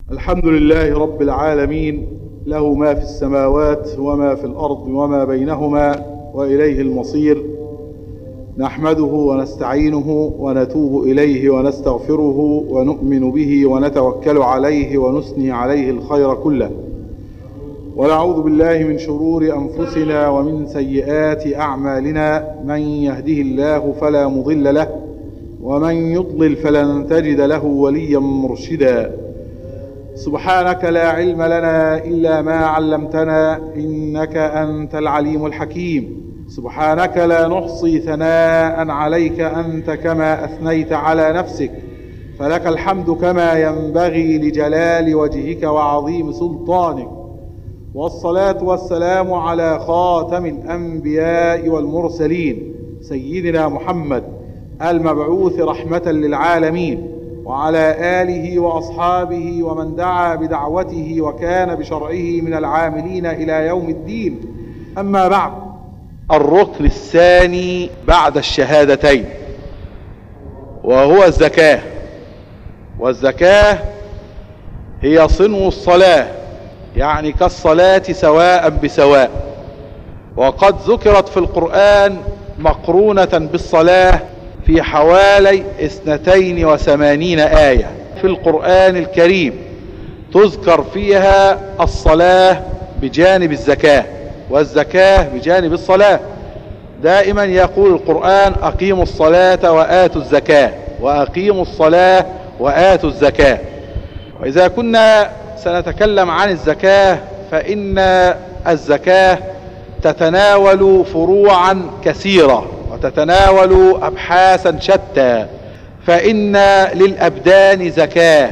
الحمد لله رب العالمين له ما في السماوات وما في الأرض وما بينهما وإليه المصير نحمده ونستعينه ونتوب إليه ونستغفره ونؤمن به ونتوكل عليه ونثني عليه الخير كله ونعوذ بالله من شرور أنفسنا ومن سيئات أعمالنا من يهده الله فلا مضل له ومن يضلل فلن تجد له وليا مرشدا سبحانك لا علم لنا إلا ما علمتنا إنك أنت العليم الحكيم سبحانك لا نحصي ثناء عليك أنت كما أثنيت على نفسك فلك الحمد كما ينبغي لجلال وجهك وعظيم سلطانك والصلاة والسلام على خاتم الأنبياء والمرسلين سيدنا محمد المبعوث رحمة للعالمين وعلى آله وأصحابه ومن دعا بدعوته وكان بشرعه من العاملين إلى يوم الدين أما بعد الركن الثاني بعد الشهادتين وهو الزكاة والزكاة هي صنو الصلاة يعني كالصلاة سواء بسواء وقد ذكرت في القرآن مقرونة بالصلاة في حوالي اثنتين وثمانين آية في القرآن الكريم تذكر فيها الصلاة بجانب الزكاة والزكاة بجانب الصلاة دائما يقول القرآن أقيموا الصلاة وآتوا الزكاة وأقيموا الصلاة وآتوا الزكاة وإذا كنا سنتكلم عن الزكاة فإن الزكاة تتناول فروعا كثيرة وتتناول أبحاثا شتى فإن للأبدان زكاة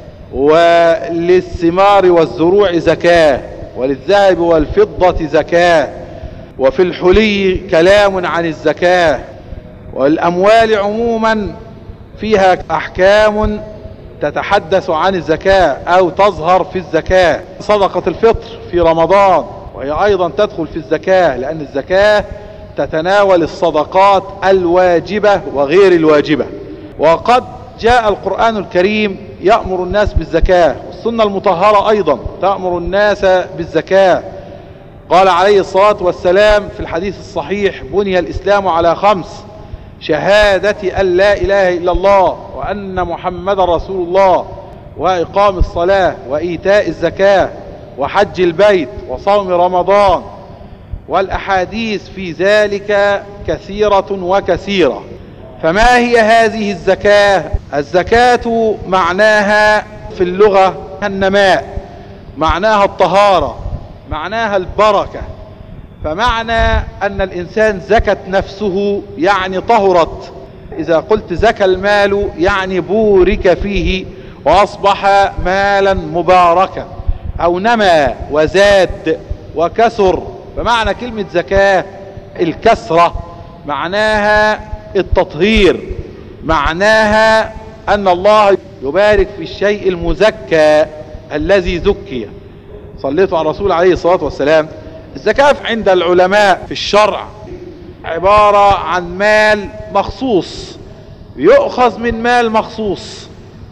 وللثمار والزروع زكاة وللذهب والفضة زكاة وفي الحلي كلام عن الزكاة والأموال عموما فيها أحكام تتحدث عن الزكاة أو تظهر في الزكاة صدقة الفطر في رمضان وهي أيضا تدخل في الزكاة لأن الزكاة تتناول الصدقات الواجبة وغير الواجبة وقد جاء القرآن الكريم يأمر الناس بالزكاة والسنة المطهرة أيضا تأمر الناس بالزكاة قال عليه الصلاة والسلام في الحديث الصحيح بني الإسلام على خمس شهادة أن لا إله إلا الله وأن محمد رسول الله وإقام الصلاة وإيتاء الزكاة وحج البيت وصوم رمضان والأحاديث في ذلك كثيرة وكثيرة فما هي هذه الزكاة الزكاة معناها في اللغة النماء معناها الطهارة معناها البركة فمعنى أن الإنسان زكت نفسه يعني طهرت إذا قلت زكى المال يعني بورك فيه وأصبح مالا مباركا أو نمى وزاد وكسر فمعنى كلمة زكاة الكسرة معناها التطهير معناها أن الله يبارك في الشيء المزكى الذي زكي صليتوا على الرسول عليه الصلاة والسلام الزكاة عند العلماء في الشرع عبارة عن مال مخصوص يؤخذ من مال مخصوص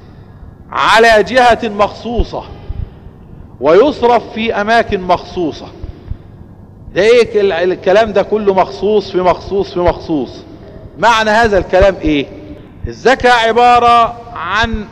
على جهة مخصوصة ويصرف في أماكن مخصوصة ده ايه الكلام ده كله مخصوص في مخصوص في مخصوص معنى هذا الكلام ايه الزكاة عبارة عن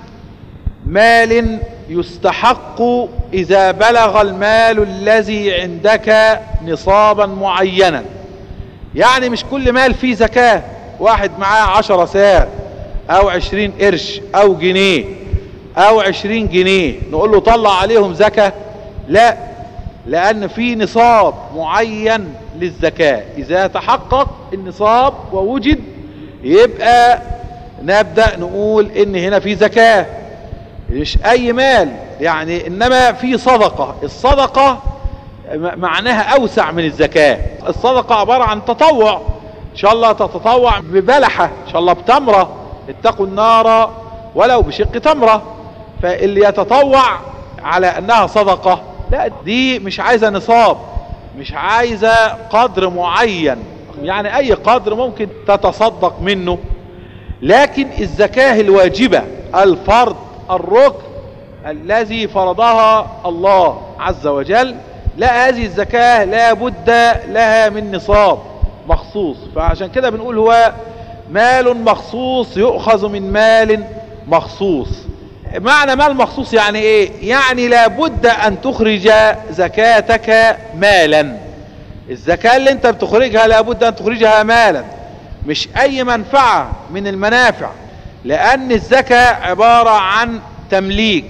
مال يستحق اذا بلغ المال الذي عندك نصابا معينا يعني مش كل مال فيه زكاة واحد معاه عشرة ساعة او عشرين قرش او جنيه او عشرين جنيه نقول له طلع عليهم زكاة لا لان في نصاب معين للزكاة اذا تحقق النصاب ووجد يبقى نبدأ نقول ان هنا في زكاة مش اي مال يعني انما في صدقة الصدقة معناها اوسع من الزكاة الصدقة عبارة عن تطوع ان شاء الله تتطوع ببلحة ان شاء الله بتمرة اتقوا النار ولو بشق تمرة فاللي يتطوع على انها صدقة لا دي مش عايزة نصاب مش عايزة قدر معين يعني اي قدر ممكن تتصدق منه لكن الزكاة الواجبة الفرض الركن الذي فرضها الله عز وجل لا هذه الزكاة لا بد لها من نصاب مخصوص فعشان كده بنقول هو مال مخصوص يؤخذ من مال مخصوص معنى مال مخصوص يعني ايه يعني لابد ان تخرج زكاتك مالا الزكاة اللي انت بتخرجها لابد ان تخرجها مالا مش اي منفعة من المنافع لان الزكاة عبارة عن تمليك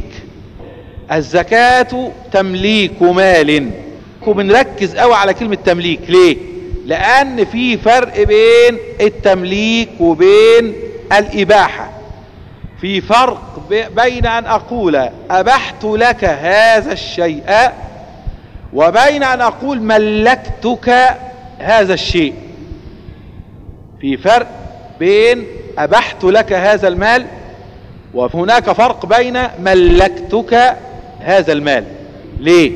الزكاة تمليك مال وبنركز قوي على كلمة تمليك ليه لان في فرق بين التمليك وبين الاباحة في فرق بين ان اقول ابحت لك هذا الشيء وبين ان اقول ملكتك هذا الشيء في فرق بين ابحت لك هذا المال وهناك فرق بين ملكتك هذا المال ليه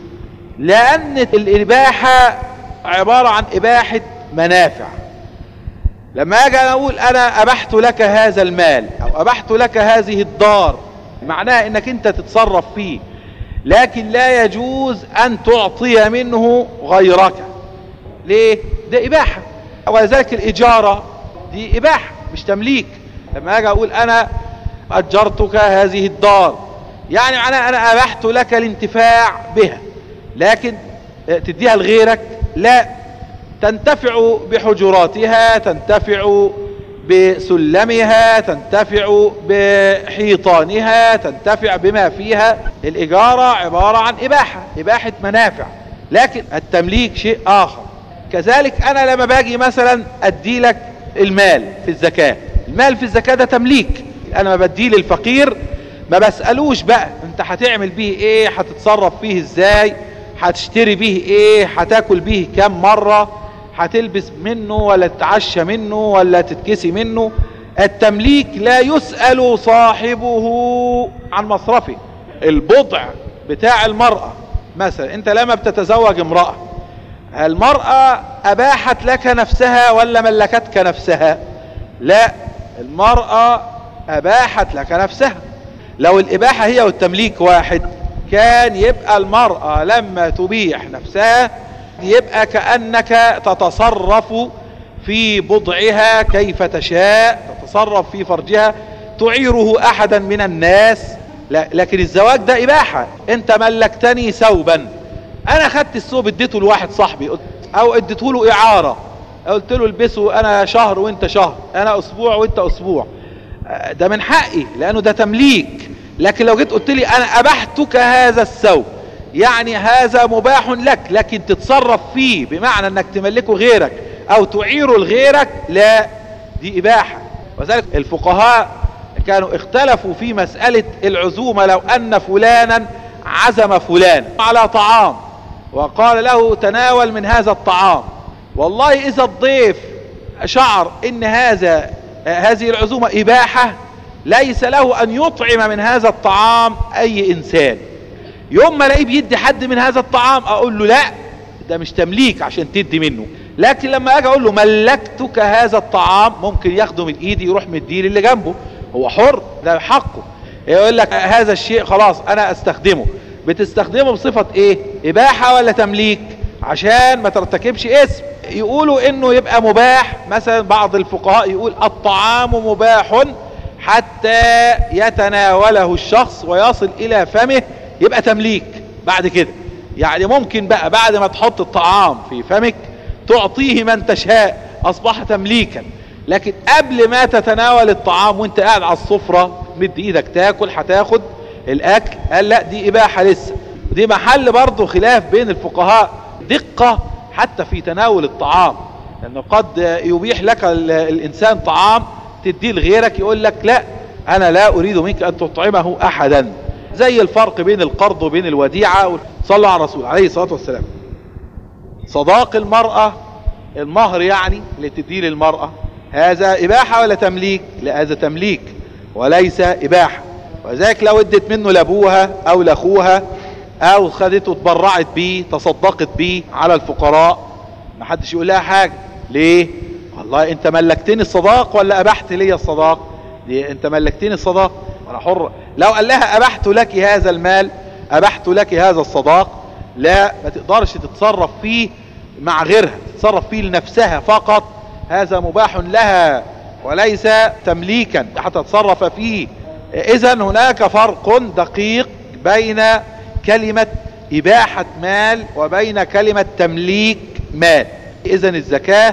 لان الاباحة عبارة عن اباحة منافع لما اجي اقول انا ابحت لك هذا المال او ابحت لك هذه الدار معناها انك انت تتصرف فيه لكن لا يجوز ان تعطي منه غيرك ليه ده اباحة ولذلك الاجارة دي اباحة مش تمليك لما اجي اقول انا اجرتك هذه الدار يعني معناها انا ابحت لك الانتفاع بها لكن تديها لغيرك لا تنتفع بحجراتها تنتفع بسلمها تنتفع بحيطانها تنتفع بما فيها الإجارة عبارة عن إباحة إباحة منافع لكن التمليك شيء آخر كذلك أنا لما باجي مثلا أدي لك المال في الزكاة المال في الزكاة ده تمليك أنا ما بديه للفقير ما بسألوش بقى أنت هتعمل بيه إيه هتتصرف فيه إزاي هتشتري بيه إيه هتاكل بيه كم مرة هتلبس منه ولا تتعشى منه ولا تتكسي منه التمليك لا يسأل صاحبه عن مصرفه البضع بتاع المرأة مثلا انت لما بتتزوج امرأة المرأة اباحت لك نفسها ولا ملكتك نفسها لا المرأة اباحت لك نفسها لو الاباحة هي والتمليك واحد كان يبقى المرأة لما تبيح نفسها يبقى كأنك تتصرف في بضعها كيف تشاء تتصرف في فرجها تعيره احدا من الناس لا لكن الزواج ده اباحة انت ملكتني ثوبا انا خدت الثوب اديته لواحد صاحبي او اديته له اعارة قلت له البسه انا شهر وانت شهر انا اسبوع وانت اسبوع ده من حقي لانه ده تمليك لكن لو جيت قلت لي انا ابحتك هذا الثوب يعني هذا مباح لك لكن تتصرف فيه بمعنى انك تملكه غيرك او تعيره لغيرك لا دي اباحة وذلك الفقهاء كانوا اختلفوا في مسألة العزومة لو ان فلانا عزم فلان على طعام وقال له تناول من هذا الطعام والله اذا الضيف شعر ان هذا هذه العزومة اباحة ليس له ان يطعم من هذا الطعام اي انسان يوم ما الاقيه بيدي حد من هذا الطعام اقول له لا ده مش تمليك عشان تدي منه لكن لما اجي اقول له ملكتك هذا الطعام ممكن ياخده من ايدي يروح مديه للي جنبه هو حر ده حقه يقول لك هذا الشيء خلاص انا استخدمه بتستخدمه بصفة ايه اباحة ولا تمليك عشان ما ترتكبش اسم يقولوا انه يبقى مباح مثلا بعض الفقهاء يقول الطعام مباح حتى يتناوله الشخص ويصل الى فمه يبقى تمليك بعد كده يعني ممكن بقى بعد ما تحط الطعام في فمك تعطيه من تشاء اصبح تمليكا لكن قبل ما تتناول الطعام وانت قاعد على السفرة مد ايدك تاكل هتاخد الاكل قال لا دي اباحة لسه دي محل برضه خلاف بين الفقهاء دقة حتى في تناول الطعام لانه قد يبيح لك الانسان طعام تديه لغيرك يقول لك لا انا لا اريد منك ان تطعمه احدا زي الفرق بين القرض وبين الوديعة صلى على الرسول عليه الصلاة والسلام صداق المرأة المهر يعني اللي تديه للمرأة هذا اباحة ولا تمليك لا هذا تمليك وليس اباحة وذلك لو ادت منه لابوها او لاخوها او خدته اتبرعت بيه تصدقت بيه على الفقراء ما حدش يقول لها حاجة ليه والله انت ملكتني الصداق ولا ابحت لي الصداق دي انت ملكتني الصداق انا حر لو قال لها ابحت لك هذا المال ابحت لك هذا الصداق لا ما تقدرش تتصرف فيه مع غيرها تتصرف فيه لنفسها فقط هذا مباح لها وليس تمليكا حتى تتصرف فيه اذا هناك فرق دقيق بين كلمة اباحة مال وبين كلمة تمليك مال اذا الزكاة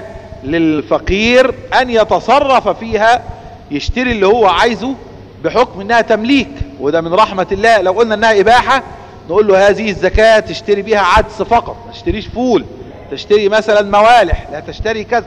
للفقير ان يتصرف فيها يشتري اللي هو عايزه بحكم انها تمليك وده من رحمة الله لو قلنا انها اباحة نقول له هذه الزكاة تشتري بها عدس فقط ما تشتريش فول تشتري مثلا موالح لا تشتري كذا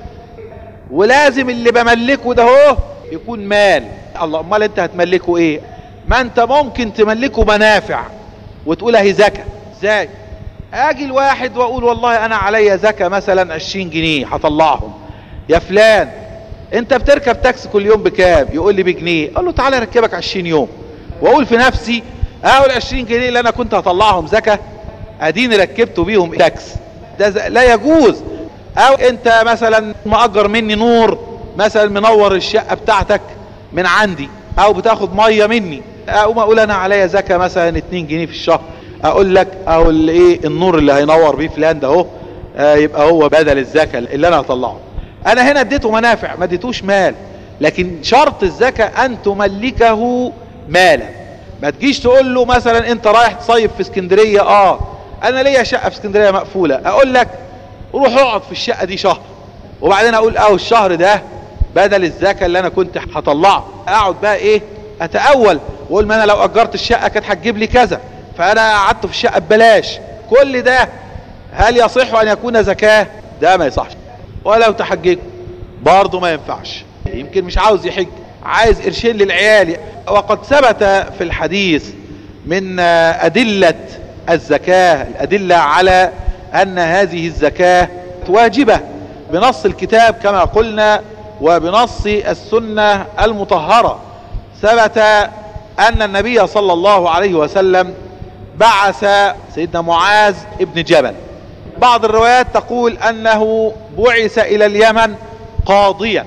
ولازم اللي بملكه ده هو يكون مال الله امال انت هتملكه ايه ما انت ممكن تملكه منافع وتقول اهي زكاة ازاي اجي الواحد واقول والله انا عليا زكاة مثلا 20 جنيه هطلعهم يا فلان انت بتركب تاكسي كل يوم بكام يقول لي بجنيه اقول له تعالى اركبك 20 يوم واقول في نفسي اقول 20 جنيه اللي انا كنت هطلعهم زكاة اديني ركبته بيهم تاكس ده لا يجوز او انت مثلا مأجر مني نور مثلا منور الشقة بتاعتك من عندي او بتاخد مية مني اقوم اقول انا عليا زكاة مثلا 2 جنيه في الشهر اقول لك او ايه النور اللي هينور بيه فلان ده اهو آه يبقى هو بدل الزكاة اللي انا هطلعه انا هنا اديته منافع ما اديتوش مال لكن شرط الزكاة ان تملكه مالا ما تجيش تقول له مثلا انت رايح تصيف في اسكندرية اه انا ليا شقة في اسكندرية مقفولة اقول لك روح اقعد في الشقة دي شهر وبعدين اقول اه الشهر ده بدل الزكاة اللي انا كنت هطلعه اقعد بقى ايه اتأول واقول ما انا لو اجرت الشقة كانت هتجيب لي كذا فانا قعدت في الشقة ببلاش كل ده هل يصح ان يكون زكاة ده ما يصحش ولو تحججوا برضه ما ينفعش يمكن مش عاوز يحج عايز قرشين للعيال وقد ثبت في الحديث من أدلة الزكاة الأدلة على أن هذه الزكاة واجبة بنص الكتاب كما قلنا وبنص السنة المطهرة ثبت أن النبي صلى الله عليه وسلم بعث سيدنا معاذ ابن جبل بعض الروايات تقول أنه بعث إلى اليمن قاضيا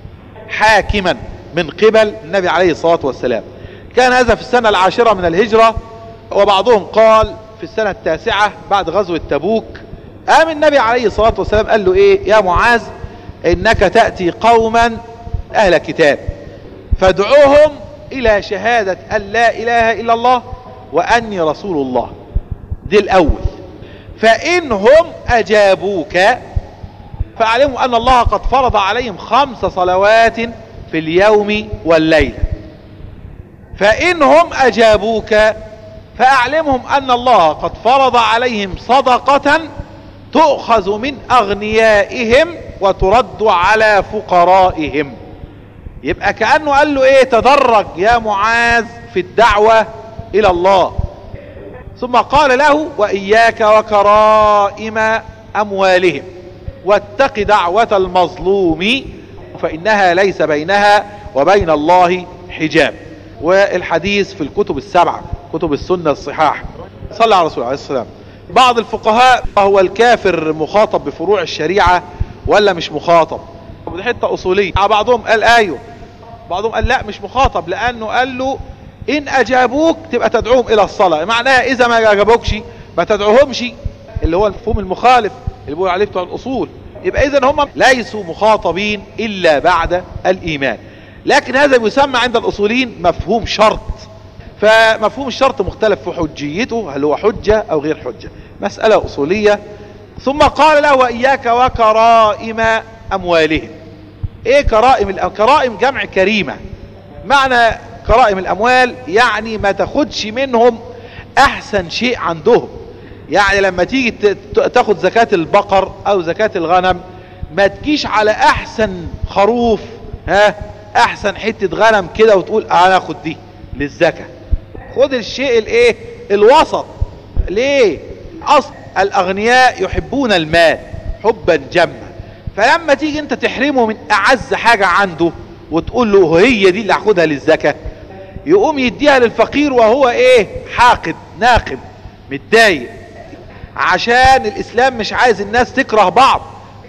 حاكما من قبل النبي عليه الصلاة والسلام كان هذا في السنة العاشرة من الهجرة وبعضهم قال في السنة التاسعة بعد غزوة تبوك قام النبي عليه الصلاة والسلام قال له ايه يا معاذ انك تأتي قوما اهل كتاب فادعوهم الى شهادة ان لا اله الا الله واني رسول الله دي الاول فانهم اجابوك فاعلموا ان الله قد فرض عليهم خمس صلوات في اليوم والليلة فانهم اجابوك فاعلمهم ان الله قد فرض عليهم صدقة تؤخذ من اغنيائهم وترد على فقرائهم يبقى كأنه قال له ايه تدرج يا معاذ في الدعوة الى الله ثم قال له واياك وكرائم اموالهم واتق دعوة المظلوم فانها ليس بينها وبين الله حجاب والحديث في الكتب السبعة كتب السنة الصحاح صلى على رسول عليه السلام بعض الفقهاء هو الكافر مخاطب بفروع الشريعة ولا مش مخاطب ودي حتة اصولية بعضهم قال ايوه بعضهم قال لا مش مخاطب لانه قال له ان اجابوك تبقى تدعوهم الى الصلاة معناها اذا ما اجابوكش ما تدعوهمش اللي هو المفهوم المخالف اللي بيقول عليه بتوع الاصول يبقى اذا هم ليسوا مخاطبين الا بعد الايمان لكن هذا يسمى عند الاصوليين مفهوم شرط فمفهوم الشرط مختلف في حجيته هل هو حجة او غير حجة مسألة اصولية ثم قال له واياك وكرائم اموالهم ايه كرائم كرائم جمع كريمة معنى كرائم الاموال يعني ما تاخدش منهم احسن شيء عندهم يعني لما تيجي تاخد زكاة البقر او زكاة الغنم ما تجيش على احسن خروف ها احسن حتة غنم كده وتقول انا اخد دي للزكاة خد الشيء الايه الوسط ليه اصل الاغنياء يحبون المال حبا جما فلما تيجي انت تحرمه من اعز حاجة عنده وتقول له هي دي اللي هاخدها للزكاة يقوم يديها للفقير وهو ايه حاقد ناقم متضايق عشان الاسلام مش عايز الناس تكره بعض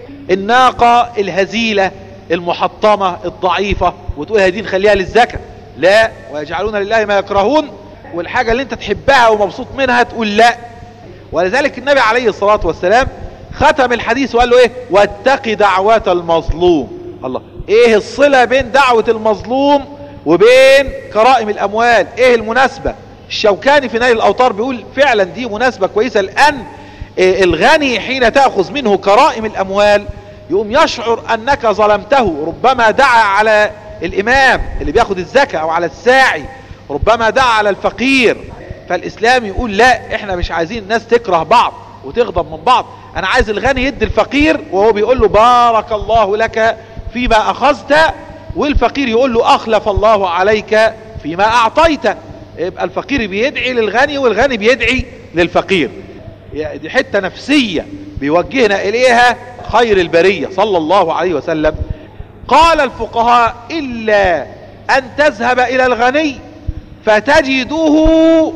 الناقة الهزيلة المحطمة الضعيفة وتقول هدي نخليها للزكاة لا ويجعلون لله ما يكرهون والحاجة اللي انت تحبها ومبسوط منها تقول لا ولذلك النبي عليه الصلاة والسلام ختم الحديث وقال له ايه واتق دعوة المظلوم الله ايه الصلة بين دعوة المظلوم وبين كرائم الاموال ايه المناسبة الشوكاني في نيل الاوطار بيقول فعلا دي مناسبة كويسة لان إيه الغني حين تأخذ منه كرائم الاموال يقوم يشعر انك ظلمته ربما دعا على الامام اللي بياخد الزكاة او على الساعي ربما دعا على الفقير فالاسلام يقول لا احنا مش عايزين الناس تكره بعض وتغضب من بعض انا عايز الغني يدي الفقير وهو بيقول له بارك الله لك فيما اخذت والفقير يقول له اخلف الله عليك فيما اعطيت يبقى الفقير بيدعي للغني والغني بيدعي للفقير يعني دي حتة نفسية بيوجهنا اليها خير البرية صلى الله عليه وسلم قال الفقهاء الا ان تذهب الى الغني فتجده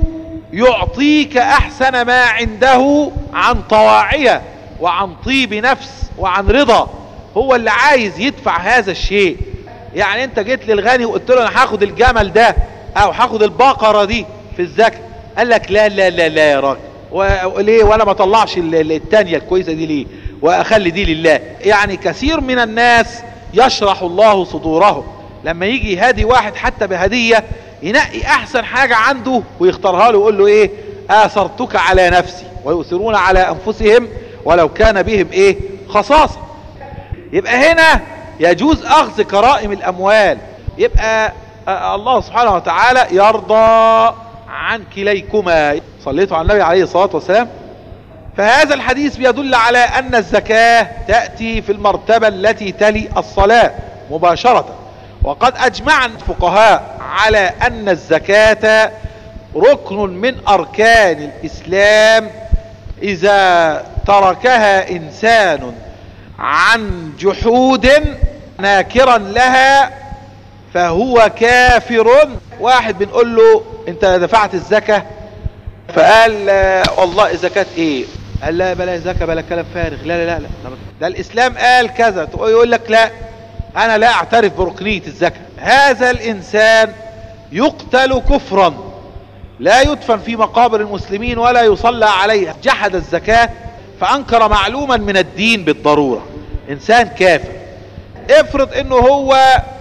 يعطيك احسن ما عنده عن طواعية وعن طيب نفس وعن رضا هو اللي عايز يدفع هذا الشيء يعني انت جيت للغني وقلت له انا هاخد الجمل ده او هاخد البقرة دي في الزكاة قال لك لا لا لا لا يا راجل وليه وانا ما طلعش التانية الكويسة دي ليه واخلي دي لله يعني كثير من الناس يشرح الله صدورهم لما يجي يهدي واحد حتى بهدية ينقي احسن حاجة عنده ويختارها له ويقول له ايه اثرتك على نفسي ويؤثرون على انفسهم ولو كان بهم ايه خصاصة يبقى هنا يجوز اخذ كرائم الاموال يبقى الله سبحانه وتعالى يرضى عن كليكما صليتوا على النبي عليه الصلاة والسلام فهذا الحديث بيدل على ان الزكاة تأتي في المرتبة التي تلي الصلاة مباشرة وقد اجمع الفقهاء على ان الزكاة ركن من اركان الاسلام اذا تركها انسان عن جحود ناكرا لها فهو كافر واحد بنقول له انت دفعت الزكاة فقال والله الزكاة ايه قال لا بلا زكاة بلا كلام فارغ لا لا لا لا ده الاسلام قال كذا يقول لك لا انا لا اعترف بركنية الزكاة هذا الانسان يقتل كفرا لا يدفن في مقابر المسلمين ولا يصلى عليه جحد الزكاة فانكر معلوما من الدين بالضرورة انسان كافر افرض انه هو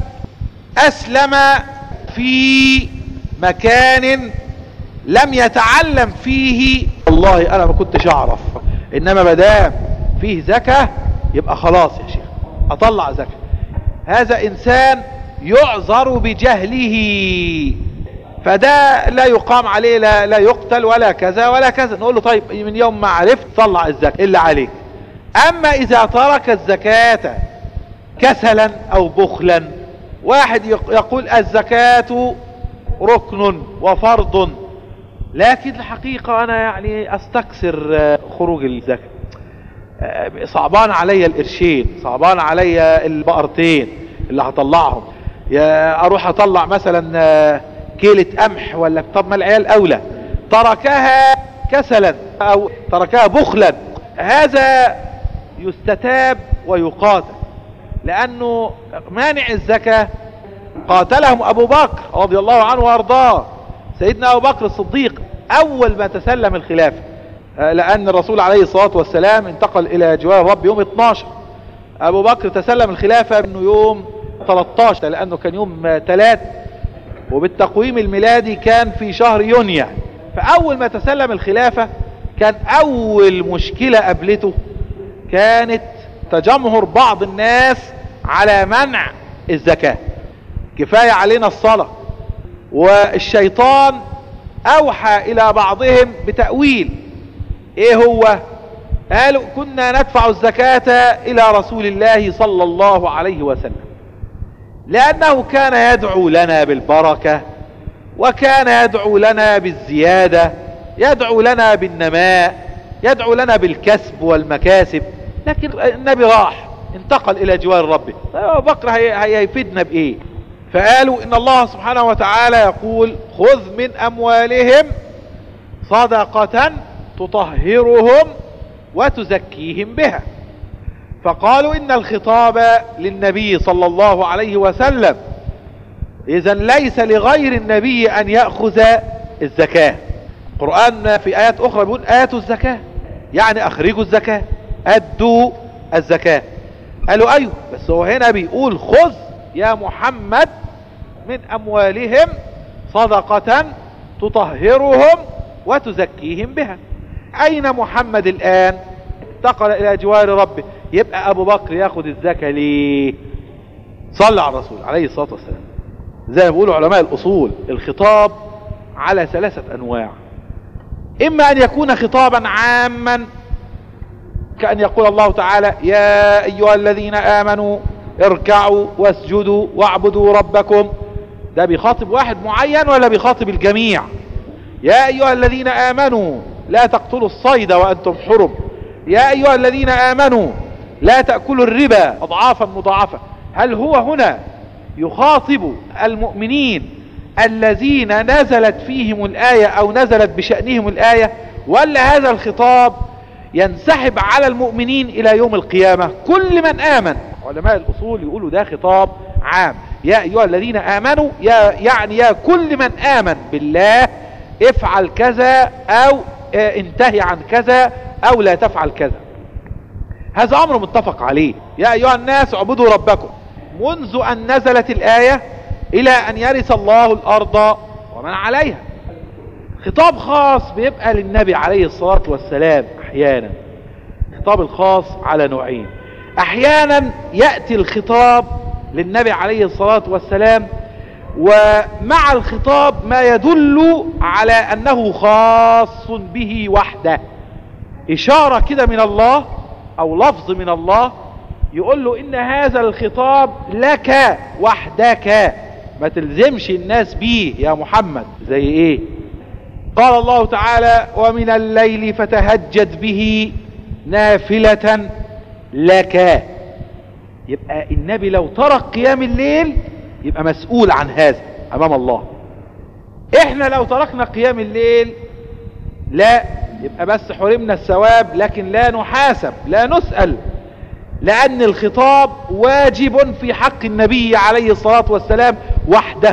اسلم في مكان لم يتعلم فيه والله انا ما كنتش اعرف انما مدام فيه زكاة يبقى خلاص يا شيخ اطلع زكاة هذا انسان يعذر بجهله فده لا يقام عليه لا, لا يقتل ولا كذا ولا كذا نقول له طيب من يوم ما عرفت طلع الزكاة اللي عليك اما اذا ترك الزكاة كسلا او بخلا واحد يقول الزكاة ركن وفرض لكن الحقيقة انا يعني استكسر خروج الزكاة صعبان عليا القرشين صعبان عليا البقرتين اللي هطلعهم يا اروح اطلع مثلا كيلة قمح ولا طب ما العيال اولى تركها كسلا او تركها بخلا هذا يستتاب ويقاتل لانه مانع الزكاة قاتلهم ابو بكر رضي الله عنه وارضاه سيدنا ابو بكر الصديق اول ما تسلم الخلافة لان الرسول عليه الصلاة والسلام انتقل الى جوار الرب يوم 12 ابو بكر تسلم الخلافة انه يوم 13 لانه كان يوم 3 وبالتقويم الميلادي كان في شهر يونيو فاول ما تسلم الخلافة كان اول مشكلة قابلته كانت تجمهر بعض الناس على منع الزكاة كفاية علينا الصلاة والشيطان اوحى الى بعضهم بتأويل ايه هو قالوا كنا ندفع الزكاة الى رسول الله صلى الله عليه وسلم لانه كان يدعو لنا بالبركة وكان يدعو لنا بالزيادة يدعو لنا بالنماء يدعو لنا بالكسب والمكاسب لكن النبي راح انتقل الى جوار ربه بكر هيفيدنا بايه فقالوا ان الله سبحانه وتعالى يقول خذ من اموالهم صدقة تطهرهم وتزكيهم بها فقالوا ان الخطاب للنبي صلى الله عليه وسلم اذا ليس لغير النبي ان يأخذ الزكاة القرآن في ايات اخرى بيقول اتوا الزكاة يعني اخرجوا الزكاة ادوا الزكاة قالوا ايوه بس هو هنا بيقول خذ يا محمد من اموالهم صدقة تطهرهم وتزكيهم بها اين محمد الان انتقل الى جوار ربه يبقى ابو بكر ياخد الزكاة ليه صلى على الرسول عليه الصلاة والسلام زي ما بيقولوا علماء الاصول الخطاب على ثلاثة انواع اما ان يكون خطابا عاما كأن يقول الله تعالى يا ايها الذين امنوا اركعوا واسجدوا واعبدوا ربكم ده بيخاطب واحد معين ولا بيخاطب الجميع يا ايها الذين امنوا لا تقتلوا الصيد وانتم حرم يا ايها الذين امنوا لا تأكلوا الربا اضعافا مضاعفة هل هو هنا يخاطب المؤمنين الذين نزلت فيهم الآية او نزلت بشأنهم الآية ولا هذا الخطاب ينسحب على المؤمنين الى يوم القيامة كل من امن علماء الاصول يقولوا ده خطاب عام يا ايها الذين امنوا يا يعني يا كل من امن بالله افعل كذا او انتهي عن كذا او لا تفعل كذا هذا امر متفق عليه يا ايها الناس اعبدوا ربكم منذ ان نزلت الاية الى ان يرث الله الارض ومن عليها خطاب خاص بيبقى للنبي عليه الصلاة والسلام احيانا خطاب الخاص على نوعين احيانا يأتي الخطاب للنبي عليه الصلاة والسلام ومع الخطاب ما يدل على انه خاص به وحده اشارة كده من الله او لفظ من الله يقول له ان هذا الخطاب لك وحدك ما تلزمش الناس بيه يا محمد زي ايه قال الله تعالى ومن الليل فتهجد به نافلة لك يبقى النبي لو ترك قيام الليل يبقى مسؤول عن هذا امام الله احنا لو تركنا قيام الليل لا يبقى بس حرمنا الثواب لكن لا نحاسب لا نسأل لان الخطاب واجب في حق النبي عليه الصلاة والسلام وحده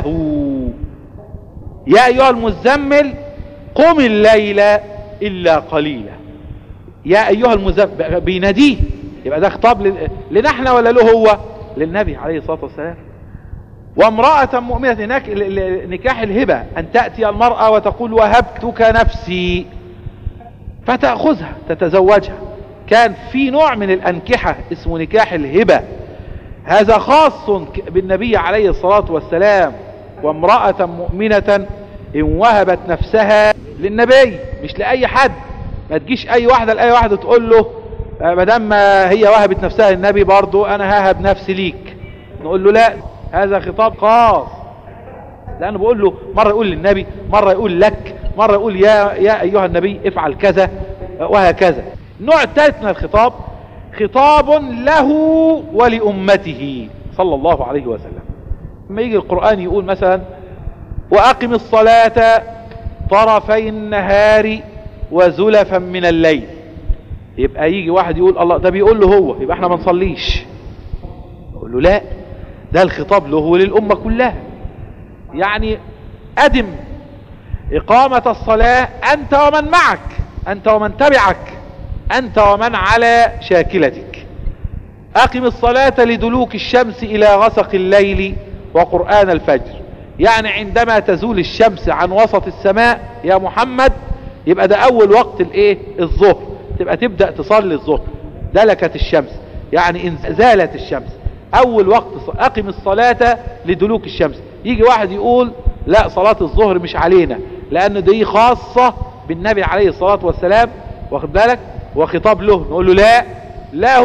يا ايها المزمل قم الليل الا قليلا يا ايها المزمل بيناديه يبقى ده خطاب لنا احنا ولا له هو للنبي عليه الصلاة والسلام وامرأة مؤمنة هناك نكاح الهبة ان تأتي المرأة وتقول وهبتك نفسي فتأخذها تتزوجها كان في نوع من الانكحة اسمه نكاح الهبة هذا خاص بالنبي عليه الصلاة والسلام وامرأة مؤمنة ان وهبت نفسها للنبي مش لأي حد ما تجيش اي واحدة لأي واحدة تقول له ما دام هي وهبت نفسها للنبي برضو انا ههب نفسي ليك نقول له لا هذا خطاب خاص لانه بقول له مرة يقول للنبي مرة يقول لك مرة يقول يا, يا ايها النبي افعل كذا وهكذا النوع الثالث من الخطاب خطاب له ولأمته صلى الله عليه وسلم لما يجي القرآن يقول مثلا وأقم الصلاة طرفي النهار وزلفا من الليل يبقى يجي واحد يقول الله ده بيقول له هو يبقى احنا ما نصليش يقول له لا ده الخطاب له وللأمة كلها يعني أدم إقامة الصلاة أنت ومن معك أنت ومن تبعك أنت ومن على شاكلتك أقم الصلاة لدلوك الشمس إلى غسق الليل وقرآن الفجر يعني عندما تزول الشمس عن وسط السماء يا محمد يبقى ده أول وقت الايه الظهر تبقى تبدأ تصلي الظهر دلكت الشمس يعني إن زالت الشمس أول وقت أقم الصلاة لدلوك الشمس يجي واحد يقول لا صلاة الظهر مش علينا لأن دي خاصة بالنبي عليه الصلاة والسلام واخد بالك وخطاب له نقول له لا له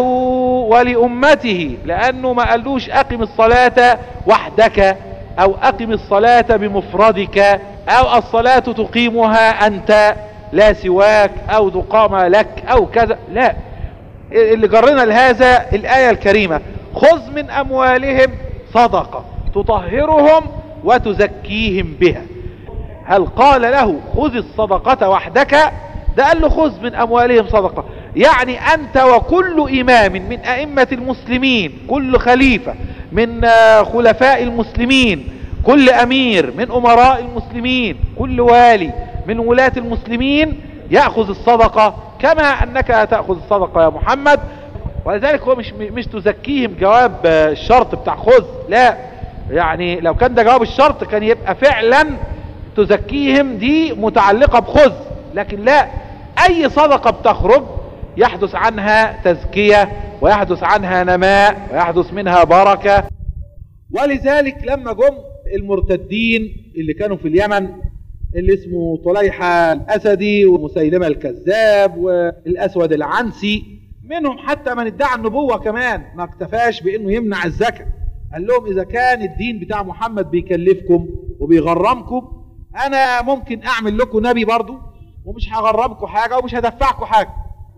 ولأمته لأنه ما قالوش أقم الصلاة وحدك أو أقم الصلاة بمفردك أو الصلاة تقيمها أنت لا سواك أو تقام لك أو كذا لا اللي جرنا لهذا الآية الكريمة خذ من أموالهم صدقة تطهرهم وتزكيهم بها هل قال له خذ الصدقة وحدك ده قال له خذ من أموالهم صدقة يعني أنت وكل إمام من أئمة المسلمين كل خليفة من خلفاء المسلمين كل امير من امراء المسلمين كل والي من ولاة المسلمين يأخذ الصدقة كما انك تأخذ الصدقة يا محمد ولذلك هو مش مش تزكيهم جواب الشرط بتاع خذ لا يعني لو كان ده جواب الشرط كان يبقى فعلا تزكيهم دي متعلقة بخذ لكن لا اي صدقة بتخرج يحدث عنها تزكية ويحدث عنها نماء ويحدث منها بركة ولذلك لما جم المرتدين اللي كانوا في اليمن اللي اسمه طليحة الأسدي ومسيلمة الكذاب والأسود العنسي منهم حتى من ادعى النبوة كمان ما اكتفاش بأنه يمنع الزكاة قال لهم إذا كان الدين بتاع محمد بيكلفكم وبيغرمكم أنا ممكن أعمل لكم نبي برضو ومش هغرمكم حاجة ومش هدفعكم حاجة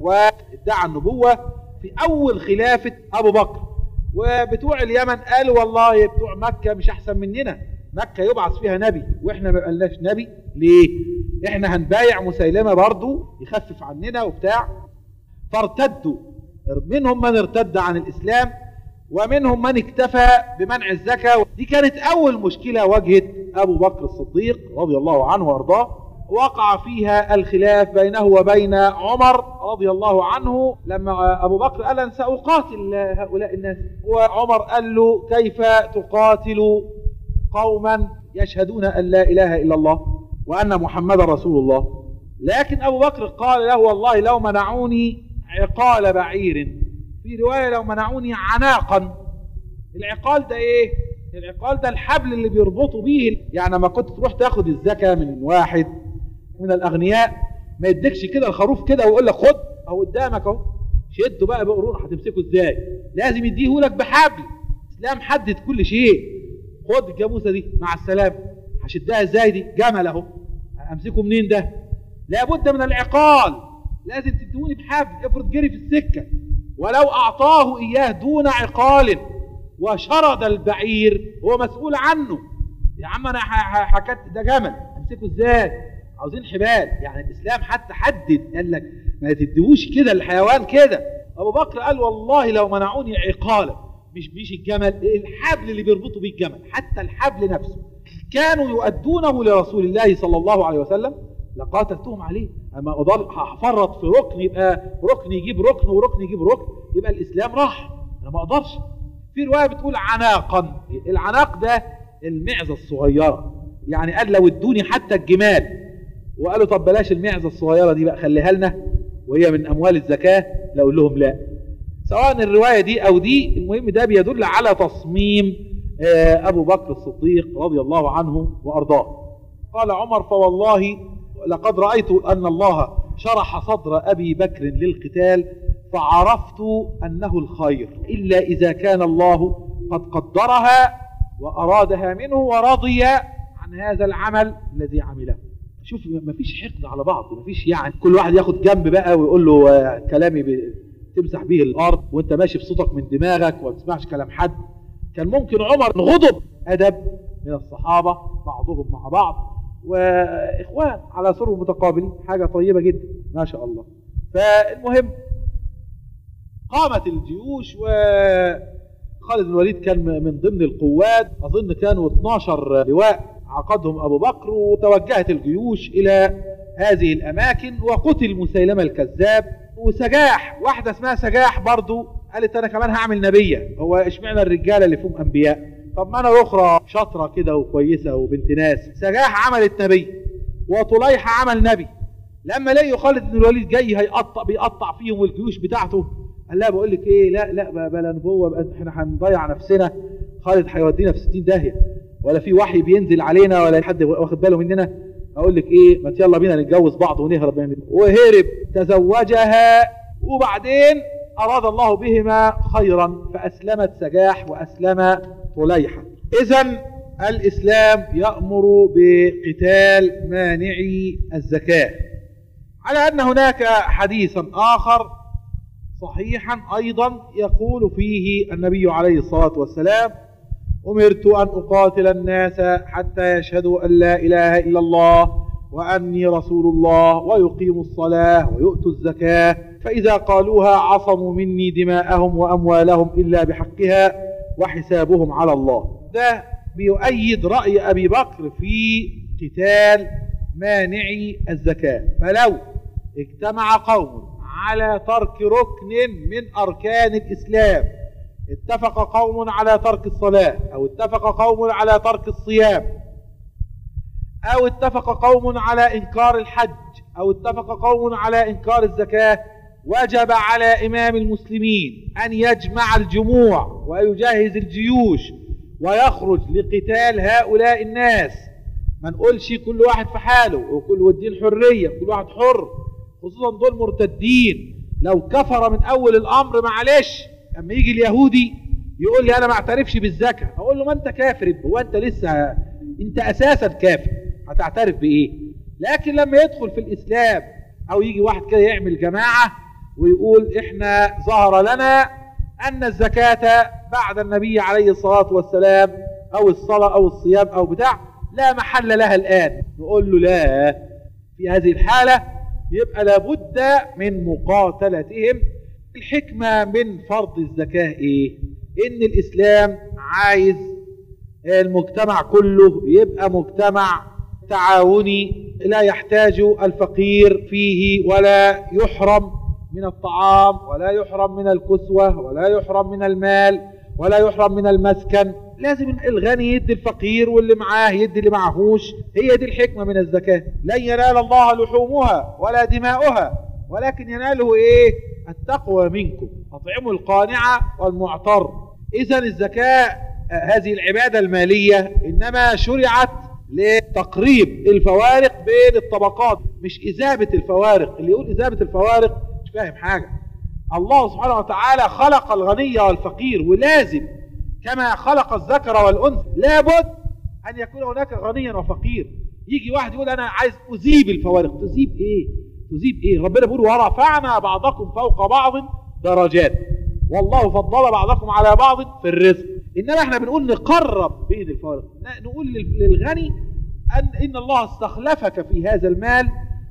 وادعى النبوة في أول خلافة أبو بكر وبتوع اليمن قالوا والله بتوع مكة مش أحسن مننا مكة يبعث فيها نبي واحنا ما بقالناش نبي ليه احنا هنبايع مسيلمة برضو يخفف عننا وبتاع فارتدوا منهم من ارتد عن الاسلام ومنهم من اكتفى بمنع الزكاة دي كانت اول مشكلة واجهت ابو بكر الصديق رضي الله عنه وارضاه وقع فيها الخلاف بينه وبين عمر رضي الله عنه لما ابو بكر قال انا ساقاتل هؤلاء الناس وعمر قال له كيف تقاتل قوما يشهدون أن لا إله إلا الله وأن محمد رسول الله لكن أبو بكر قال له والله لو منعوني عقال بعير في رواية لو منعوني عناقا العقال ده ايه العقال ده الحبل اللي بيربطوا بيه يعني ما كنت تروح تاخد الزكاة من واحد من الأغنياء ما يديكش كده الخروف كده ويقول لك خد أو قدامك اهو شده بقى بقرون هتمسكه ازاي لازم يديه لك بحبل الإسلام حدد كل شيء خد الجاموسه دي مع السلامه هشدها ازاي دي جمل اهو امسكه منين ده لابد من العقال لازم تدوني بحبل افرض جري في السكه ولو اعطاه اياه دون عقال وشرد البعير هو مسؤول عنه يا عم انا حكت ده جمل امسكه ازاي عاوزين حبال يعني الاسلام حتى حدد قال لك ما تديهوش كده الحيوان كده ابو بكر قال والله لو منعوني عقالا مش بيش الجمل الحبل اللي بيربطوا بيه الجمل حتى الحبل نفسه كانوا يؤدونه لرسول الله صلى الله عليه وسلم لقاتلتهم عليه اما اضل هفرط في ركن يبقى ركن يجيب ركن وركن يجيب ركن يبقى الاسلام راح انا ما اقدرش في روايه بتقول عناقا العناق ده المعزه الصغيره يعني قال لو ادوني حتى الجمال وقالوا طب بلاش المعزه الصغيره دي بقى خليها لنا وهي من اموال الزكاه لا لهم لا سواء الرواية دي أو دي المهم ده بيدل على تصميم أبو بكر الصديق رضي الله عنه وأرضاه قال عمر فوالله لقد رأيت أن الله شرح صدر أبي بكر للقتال فعرفت أنه الخير إلا إذا كان الله قد قدرها وأرادها منه ورضي عن هذا العمل الذي عمله شوف مفيش حقد على بعض مفيش يعني كل واحد ياخد جنب بقى ويقول له كلامي تمسح به الارض وانت ماشي بصوتك من دماغك وما تسمعش كلام حد كان ممكن عمر غضب ادب من الصحابه بعضهم مع بعض واخوان على سرور متقابلين حاجه طيبه جدا ما شاء الله فالمهم قامت الجيوش و خالد بن الوليد كان من ضمن القوات اظن كانوا 12 لواء عقدهم ابو بكر وتوجهت الجيوش الى هذه الاماكن وقتل مسيلمه الكذاب وسجاح واحدة اسمها سجاح برضو قالت انا كمان هعمل نبية هو اشمعنى الرجالة اللي فيهم انبياء طب ما انا اخرى شاطرة كده وكويسة وبنت ناس سجاح عملت نبي وطليحة عمل نبي لما لقيوا خالد بن الوليد جاي هيقطع بيقطع فيهم والجيوش بتاعته قال لا بقول لك ايه لا لا بلا نبوة احنا هنضيع نفسنا خالد هيودينا في 60 داهية ولا في وحي بينزل علينا ولا حد واخد باله مننا اقول لك ايه ما يلا بينا نتجوز بعض ونهرب من وهرب تزوجها وبعدين اراد الله بهما خيرا فاسلمت سجاح واسلم طليحه اذا الاسلام يامر بقتال مانعي الزكاه على ان هناك حديثا اخر صحيحا ايضا يقول فيه النبي عليه الصلاه والسلام أمرت أن أقاتل الناس حتى يشهدوا أن لا إله إلا الله وأني رسول الله ويقيموا الصلاة ويؤتوا الزكاة فإذا قالوها عصموا مني دماءهم وأموالهم إلا بحقها وحسابهم على الله ده بيؤيد رأي أبي بكر في قتال مانعي الزكاة فلو اجتمع قوم على ترك ركن من أركان الإسلام اتفق قوم على ترك الصلاة أو اتفق قوم على ترك الصيام أو اتفق قوم على إنكار الحج أو اتفق قوم على إنكار الزكاة وجب على إمام المسلمين أن يجمع الجموع ويجهز الجيوش ويخرج لقتال هؤلاء الناس ما نقولش كل واحد في حاله وكل والدين حرية كل واحد حر خصوصا دول مرتدين لو كفر من أول الأمر معلش أما يجي اليهودي يقول لي أنا ما اعترفش بالزكاة أقول له ما أنت كافر هو أنت لسه أنت أساسا كافر هتعترف بإيه لكن لما يدخل في الإسلام أو يجي واحد كده يعمل جماعة ويقول إحنا ظهر لنا أن الزكاة بعد النبي عليه الصلاة والسلام أو الصلاة أو الصيام أو بتاع لا محل لها الآن نقول له لا في هذه الحالة يبقى لابد من مقاتلتهم الحكمة من فرض الزكاة إيه؟ إن الإسلام عايز المجتمع كله يبقى مجتمع تعاوني لا يحتاج الفقير فيه ولا يحرم من الطعام ولا يحرم من الكسوة ولا يحرم من المال ولا يحرم من المسكن لازم الغني يدي الفقير واللي معاه يدي اللي معهوش هي دي الحكمة من الزكاة لن ينال الله لحومها ولا دماؤها ولكن يناله ايه التقوى منكم اطعموا القانع والمعتر اذا الزكاة هذه العبادة المالية انما شرعت لتقريب الفوارق بين الطبقات مش إذابة الفوارق اللي يقول إذابة الفوارق مش فاهم حاجة الله سبحانه وتعالى خلق الغني والفقير ولازم كما خلق الذكر والأنثى لابد أن يكون هناك غنيا وفقير يجي واحد يقول أنا عايز أذيب الفوارق تذيب إيه تذيب إيه ربنا بيقول ورفعنا بعضكم فوق بعض درجات والله فضل بعضكم على بعض في الرزق إنما احنا بنقول نقرب بين الفوارق نقول للغني أن إن الله استخلفك في هذا المال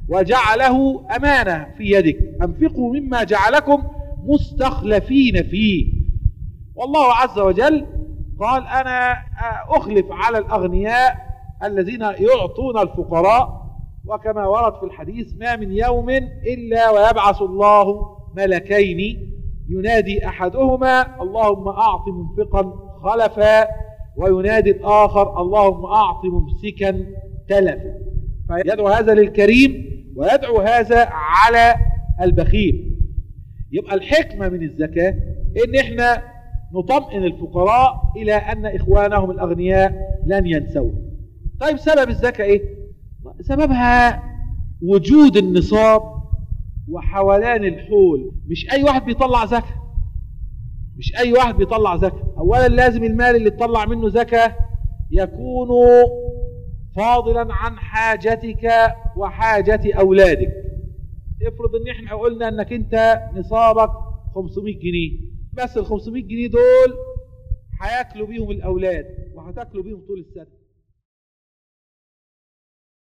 وجعله أمانة في يدك أنفقوا مما جعلكم مستخلفين فيه والله عز وجل قال أنا أخلف على الأغنياء الذين يعطون الفقراء وكما ورد في الحديث ما من يوم إلا ويبعث الله ملكين ينادي أحدهما اللهم أعط منفقا خلفا وينادي الآخر اللهم أعط ممسكا تلفا فيدعو هذا للكريم ويدعو هذا على البخيل يبقى الحكمة من الزكاة ان احنا نطمئن الفقراء الى ان اخوانهم الاغنياء لن ينسوا طيب سبب الزكاة ايه سببها وجود النصاب وحولان الحول مش اي واحد بيطلع زكاة مش اي واحد بيطلع زكاة اولا لازم المال اللي تطلع منه زكاة يكون فاضلا عن حاجتك وحاجة اولادك افرض ان احنا قلنا انك انت نصابك 500 جنيه بس ال 500 جنيه دول هياكلوا بيهم الاولاد وهتاكلوا بيهم طول السنه